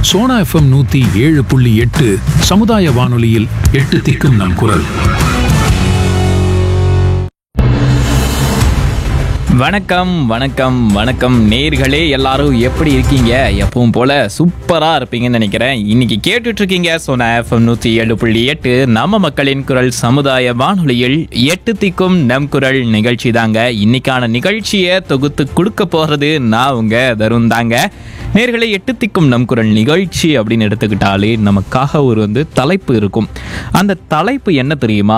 Sona FM நூத்தி ஏழு புள்ளி எட்டு சமுதாய வானொலியில் எட்டு திக்கும் நம் குரல் வணக்கம் வணக்கம் வணக்கம் நேர்களே எல்லாரும் எப்படி இருக்கீங்க எப்பவும் போல சூப்பரா இருப்பீங்கன்னு நினைக்கிறேன் இன்னைக்கு கேட்டுட்டு இருக்கீங்க சோனா எஃப்எம் நூத்தி ஏழு புள்ளி எட்டு நம்ம மக்களின் குரல் சமுதாய வானொலியில் எட்டு திக்கும் நம் குரல் நிகழ்ச்சி தாங்க இன்னைக்கான நிகழ்ச்சியை தொகுத்து கொடுக்க போறது நான் உங்க தருண் தாங்க நேர்களை எட்டு திக்கும் நம் குரல் நிகழ்ச்சி அப்படின்னு எடுத்துக்கிட்டாலே நமக்காக ஒரு வந்து தலைப்பு இருக்கும் அந்த தலைப்பு என்ன தெரியுமா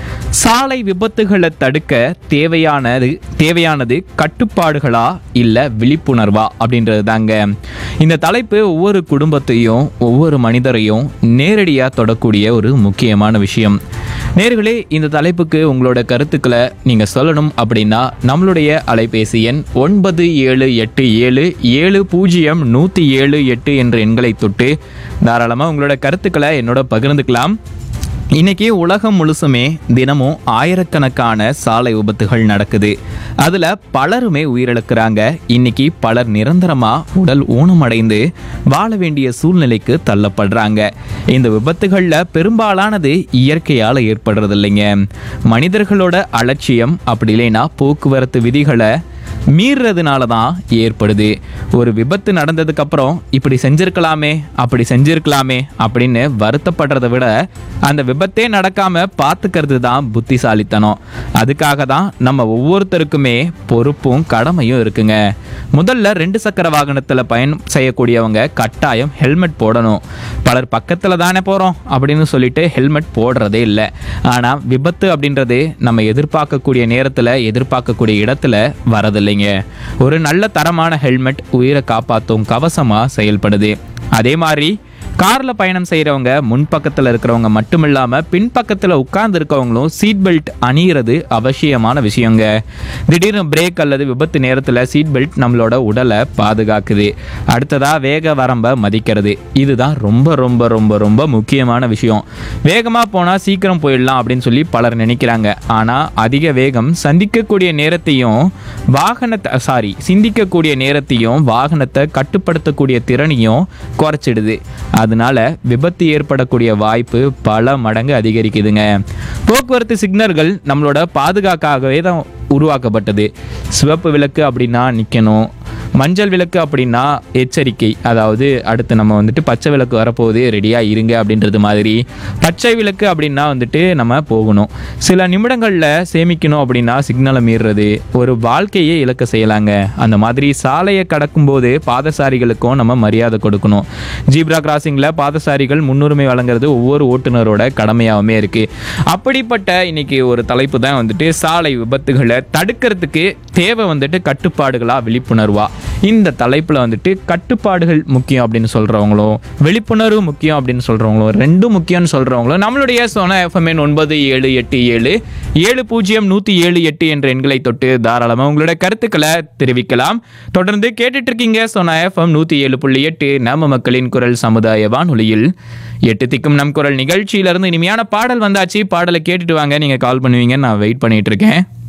சாலை விபத்துகளை தடுக்க தேவையானது தேவையானது கட்டுப்பாடுகளா இல்லை விழிப்புணர்வா அப்படின்றது தாங்க இந்த தலைப்பு ஒவ்வொரு குடும்பத்தையும் ஒவ்வொரு மனிதரையும் நேரடியாக தொடக்கூடிய ஒரு முக்கியமான விஷயம் நேர்களே இந்த தலைப்புக்கு உங்களோட கருத்துக்களை நீங்கள் சொல்லணும் அப்படின்னா நம்மளுடைய அலைபேசி எண் ஒன்பது ஏழு எட்டு ஏழு ஏழு பூஜ்ஜியம் நூற்றி ஏழு எட்டு என்ற எண்களை தொட்டு தாராளமாக உங்களோட கருத்துக்களை என்னோட பகிர்ந்துக்கலாம் இன்னைக்கு உலகம் முழுசுமே தினமும் ஆயிரக்கணக்கான சாலை விபத்துகள் நடக்குது அதில் பலருமே உயிரிழக்கிறாங்க இன்னைக்கு பலர் நிரந்தரமாக உடல் ஊனமடைந்து வாழ வேண்டிய சூழ்நிலைக்கு தள்ளப்படுறாங்க இந்த விபத்துகளில் பெரும்பாலானது இயற்கையால் ஏற்படுறது இல்லைங்க மனிதர்களோட அலட்சியம் அப்படி இல்லைன்னா போக்குவரத்து விதிகளை மீறுறதுனால தான் ஏற்படுது ஒரு விபத்து நடந்ததுக்கு அப்புறம் இப்படி செஞ்சிருக்கலாமே அப்படி செஞ்சிருக்கலாமே அப்படின்னு வருத்தப்படுறதை விட அந்த விபத்தே நடக்காம பார்த்துக்கிறது தான் புத்திசாலித்தனம் அதுக்காக தான் நம்ம ஒவ்வொருத்தருக்குமே பொறுப்பும் கடமையும் இருக்குங்க முதல்ல ரெண்டு சக்கர வாகனத்தில் பயணம் செய்யக்கூடியவங்க கட்டாயம் ஹெல்மெட் போடணும் பலர் பக்கத்தில் தானே போகிறோம் அப்படின்னு சொல்லிட்டு ஹெல்மெட் போடுறதே இல்லை ஆனால் விபத்து அப்படின்றது நம்ம எதிர்பார்க்கக்கூடிய நேரத்தில் எதிர்பார்க்கக்கூடிய இடத்துல வரதில்லைங்க ஒரு நல்ல தரமான ஹெல்மெட் உயிரை காப்பாற்றும் கவசமாக செயல்படுது அதே மாதிரி காரில் பயணம் செய்கிறவங்க முன்பக்கத்தில் இருக்கிறவங்க மட்டும் இல்லாமல் பின்பக்கத்தில் உட்கார்ந்து இருக்கவங்களும் சீட் பெல்ட் அணியிறது அவசியமான விஷயங்க திடீர்னு பிரேக் அல்லது விபத்து நேரத்தில் சீட் பெல்ட் நம்மளோட உடலை பாதுகாக்குது அடுத்ததாக வேக வரம்பை மதிக்கிறது இதுதான் ரொம்ப ரொம்ப ரொம்ப ரொம்ப முக்கியமான விஷயம் வேகமாக போனால் சீக்கிரம் போயிடலாம் அப்படின்னு சொல்லி பலர் நினைக்கிறாங்க ஆனால் அதிக வேகம் சந்திக்கக்கூடிய நேரத்தையும் வாகனத்தை சாரி சிந்திக்கக்கூடிய நேரத்தையும் வாகனத்தை கட்டுப்படுத்தக்கூடிய திறனையும் குறைச்சிடுது அதனால விபத்து ஏற்படக்கூடிய வாய்ப்பு பல மடங்கு அதிகரிக்குதுங்க போக்குவரத்து சிக்னல்கள் நம்மளோட பாதுகாக்காகவே தான் உருவாக்கப்பட்டது சிவப்பு விளக்கு அப்படின்னா நிற்கணும் மஞ்சள் விளக்கு அப்படின்னா எச்சரிக்கை அதாவது அடுத்து நம்ம வந்துட்டு பச்சை விளக்கு வரப்போகுது ரெடியாக இருங்க அப்படின்றது மாதிரி பச்சை விளக்கு அப்படின்னா வந்துட்டு நம்ம போகணும் சில நிமிடங்களில் சேமிக்கணும் அப்படின்னா சிக்னலை மீறுறது ஒரு வாழ்க்கையே இழக்க செய்யலாங்க அந்த மாதிரி சாலையை கடக்கும்போது பாதசாரிகளுக்கும் நம்ம மரியாதை கொடுக்கணும் ஜீப்ரா கிராசிங்கில் பாதசாரிகள் முன்னுரிமை வழங்குறது ஒவ்வொரு ஓட்டுநரோட கடமையாகவுமே இருக்குது அப்படிப்பட்ட இன்னைக்கு ஒரு தலைப்பு தான் வந்துட்டு சாலை விபத்துகளை தடுக்கிறதுக்கு தேவை வந்துட்டு கட்டுப்பாடுகளா விழிப்புணர்வா இந்த தலைப்பில் வந்துட்டு கட்டுப்பாடுகள் முக்கியம் அப்படின்னு சொல்கிறவங்களும் விழிப்புணர்வு முக்கியம் அப்படின்னு சொல்கிறவங்களும் ரெண்டும் முக்கியம்னு சொல்கிறவங்களும் நம்மளுடைய சோனா எஃப்எம்என் ஒன்பது ஏழு எட்டு ஏழு ஏழு பூஜ்ஜியம் நூற்றி ஏழு எட்டு என்ற எண்களை தொட்டு தாராளமாக உங்களோட கருத்துக்களை தெரிவிக்கலாம் தொடர்ந்து கேட்டுட்டு இருக்கீங்க சோனா எஃப்எம் நூற்றி ஏழு புள்ளி எட்டு நம்ம மக்களின் குரல் சமுதாய வானொலியில் எட்டு திக்கும் நம் குரல் நிகழ்ச்சியிலிருந்து இனிமையான பாடல் வந்தாச்சு பாடலை கேட்டுட்டு வாங்க நீங்கள் கால் பண்ணுவீங்க நான் வெயிட் பண்ணிட்டு இருக்கேன்